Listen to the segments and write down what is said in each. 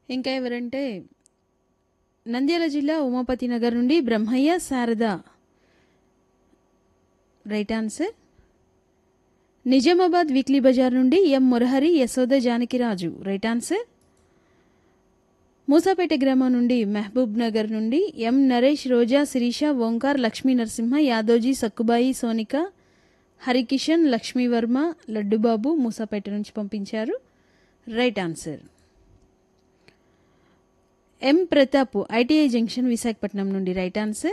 ఇంకా ఎవరంటే నంద్యాల జిల్లా ఉమాపతి నగర్ నుండి Brahmaiah Sharada right answer Nizamabad weekly Bazar నుండి M Murahari Yashoda Janakiraju right answer Musapeta గ్రామం నుండి మహబూబ్ నగర్ నుండి ఎం నరేష్ రోజా శిరీష ఓంకార్ లక్ష్మీ నరసింహ యాదోజీ సక్కుబాయి సోనిక హరికిషన్ లక్ష్మీవర్మ లడ్డుబాబు మూసాపేట నుంచి పంపించారు right answer M Pratap ITI junction Visakhapatnam నుండి రైట్ ఆన్సర్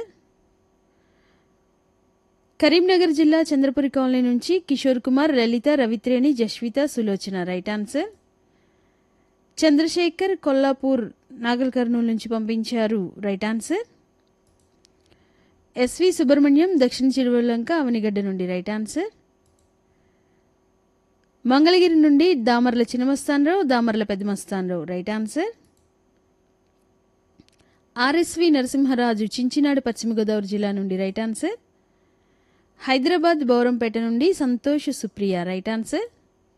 కరీంనగర్ జిల్లా చంద్రపురి కాలనీ నుంచి కిషోర్ కుమార్ లలిత రవిత్రేణి జస్విత సులోచన రైట్ ఆన్సర్ చంద్రశేఖర్ కొల్లాపూర్ నాగల్ కర్నూలు నుంచి పంపించారు రైట్ ఆన్సర్ ఎస్వి సుబ్రహ్మణ్యం దక్షిణ చిరువల్లంక అవనిగడ్డ నుండి రైట్ ఆన్సర్ మంగళగిరి నుండి Damarla Chinnamastanarao Damarla Peddamastanarao right answer RSV Narasimharaju Chinchinadu పశ్చిమ గోదావరి జిల్లా నుండి రైట్ ఆన్సర్ హైదరాబాద్ బౌరంపేట నుండి సంతోష్ సుప్రియ రైట్ ఆన్సర్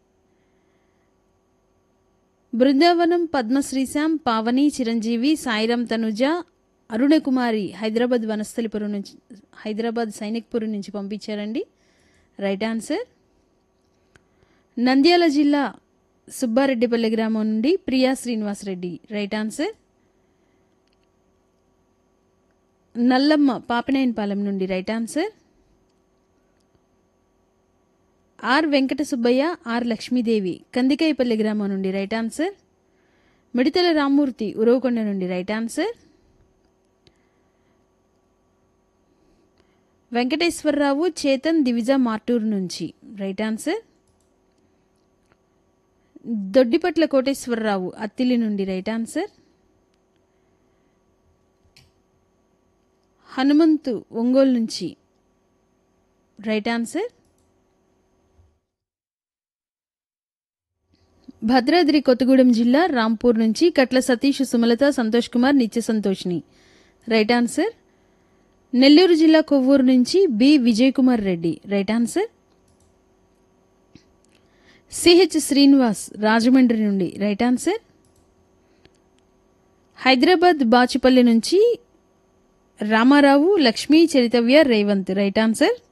బృందావనం పద్మశ్రీశాం పావని చిరంజీవి సాయిరాం తనుజ అరుణకుమారి హైదరాబాద్ వనస్థలిపురం నుంచి హైదరాబాద్ సైనిక్పురం నుంచి పంపించారండి రైట్ ఆన్సర్ నంద్యాల జిల్లా సుబ్బారెడ్డిపల్లి గ్రామం నుండి ప్రియా శ్రీనివాసరెడ్డి రైట్ ఆన్సర్ నల్లమ్మ పాపనేనిపాలెం నుండి right answer R Venkata Subbaiah R Lakshmidevi Kandikayapalli గ్రామం నుండి రైట్ ఆన్సర్ మిడితల రామ్మూర్తి ఉరవకొండ నుండి రైట్ ఆన్సర్ వెంకటేశ్వరరావు చేతన్ దివిజ మార్టూర్ నుంచి రైట్ ఆన్సర్ దొడ్డిపట్ల కోటేశ్వరరావు అత్తిలి నుండి రైట్ ఆన్సర్ హనుమంతు ఒంగోలు నుంచి రైట్ ఆన్సర్ భద్రాద్రి కొత్తగూడెం జిల్లా రాంపూర్ నుంచి కట్ల సతీష్ సుమలత సంతోష్ కుమార్ నిత్య సంతోష్ని రైట్ ఆన్సర్ నెల్లూరు జిల్లా కొవ్వూరు నుంచి B Vijay Kumar Reddy right answer CH Srinivas Rajahmundry నుండి రైట్ ఆన్సర్ హైదరాబాద్ బాచుపల్లి నుంచి రామారావు లక్ష్మీ చరితవ్య రేవంత్ రైట్ ఆన్సర్